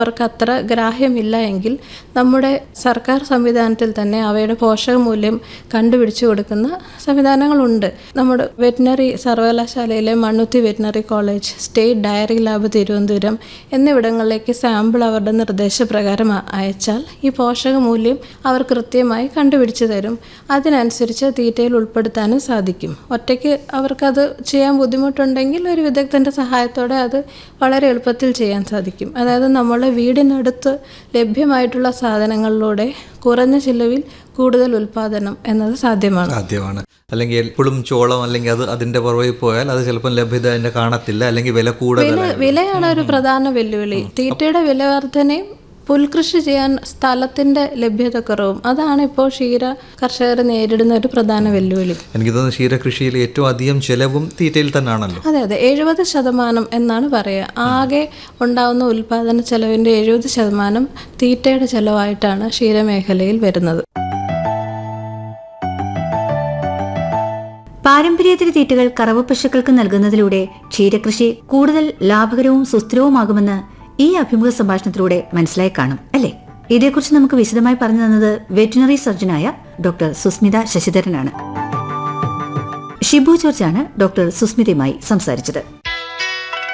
അവർക്ക് അത്ര ഗ്രാഹ്യമില്ല എങ്കിൽ നമ്മുടെ സർക്കാർ സംവിധാനത്തിൽ തന്നെ അവയുടെ പോഷകമൂല്യം കണ്ടുപിടിച്ചു കൊടുക്കുന്ന സംവിധാനങ്ങളുണ്ട് നമ്മുടെ വെറ്റിനറി സർവകലാശാലയിലെ Mannuthy veterinary college state dairy lab Thiruvananthapuram എന്നിവിടങ്ങളിലേക്ക് സാമ്പിൾ അവരുടെ നിർദ്ദേശപ്രകാരം അ- അയച്ചാൽ ഈ പോഷകമൂല്യം അവർ കൃത്യമായി കണ്ടുപിടിച്ചു തരും അതിനനുസരിച്ച് തീറ്റയിൽ ഉൾപ്പെടുത്താനും സാധിക്കും ഒറ്റയ്ക്ക് അവർക്കത് ചെയ്യാൻ ബുദ്ധിമുട്ടുണ്ടെങ്കിൽ ഒരു വിദഗ്ധൻ്റെ സഹായത്തോടെ അത് വളരെ എളുപ്പത്തിൽ ചെയ്യാൻ സാധിക്കും അതായത് നമ്മളെ വീടിനടുത്ത് ലഭ്യമായിട്ടുള്ള സാധനങ്ങളിലൂടെ കുറഞ്ഞ ചിലവിൽ കൂടുതൽ ഉൽപാദനം എന്നത് സാധ്യമാണ് സാധ്യമാണ് അല്ലെങ്കിൽ എപ്പോഴും ചോളം അല്ലെങ്കിൽ അത് അതിന്റെ പുറകിൽ പോയാൽ അത് ചിലപ്പോൾ ലഭ്യത അതിന്റെ കാണത്തില്ല അല്ലെങ്കിൽ വില വില കൂടുതലാണ് വിലയാണ് ഒരു പ്രധാന വെല്ലുവിളി തീറ്റയുടെ വില വർധനയും പുൽകൃഷി ചെയ്യാൻ സ്ഥലത്തിന്റെ ലഭ്യതക്കുറവും അതാണ് ഇപ്പോൾ ക്ഷീര കർഷകർ നേരിടുന്ന ഒരു പ്രധാന വെല്ലുവിളി എനിക്ക് തോന്നുന്നു ക്ഷീരകൃഷിയിൽ ഏറ്റവും അധികം ചെലവും തീറ്റയിൽ തന്നെയാണല്ലോ അതെ അതെ എഴുപത് ശതമാനം എന്നാണ് പറയുക ആകെ ഉണ്ടാവുന്ന ഉൽപാദന ചെലവിൻ്റെ എഴുപത് ശതമാനം തീറ്റയുടെ ചെലവായിട്ടാണ് ക്ഷീരമേഖലയിൽ വരുന്നത് പാരമ്പര്യേതര തീറ്റകൾ കറവ പശുക്കൾക്ക് നൽകുന്നതിലൂടെ ക്ഷീരകൃഷി കൂടുതൽ ലാഭകരവും സുസ്ഥിരവുമാകുമെന്ന് ഈ അഭിമുഖ സംഭാഷണത്തിലൂടെ മനസ്സിലായി കാണും അല്ലേ ഇതേക്കുറിച്ച് നമുക്ക് വിശദമായി പറഞ്ഞു തന്നത് വെറ്റിനറി സർജനായ ഡോക്ടർ സുസ്മിത ശശിധരനാണ് ഷിബു ജോർജാണ് ഡോക്ടർ സുസ്മിതയുമായി സംസാരിച്ചത്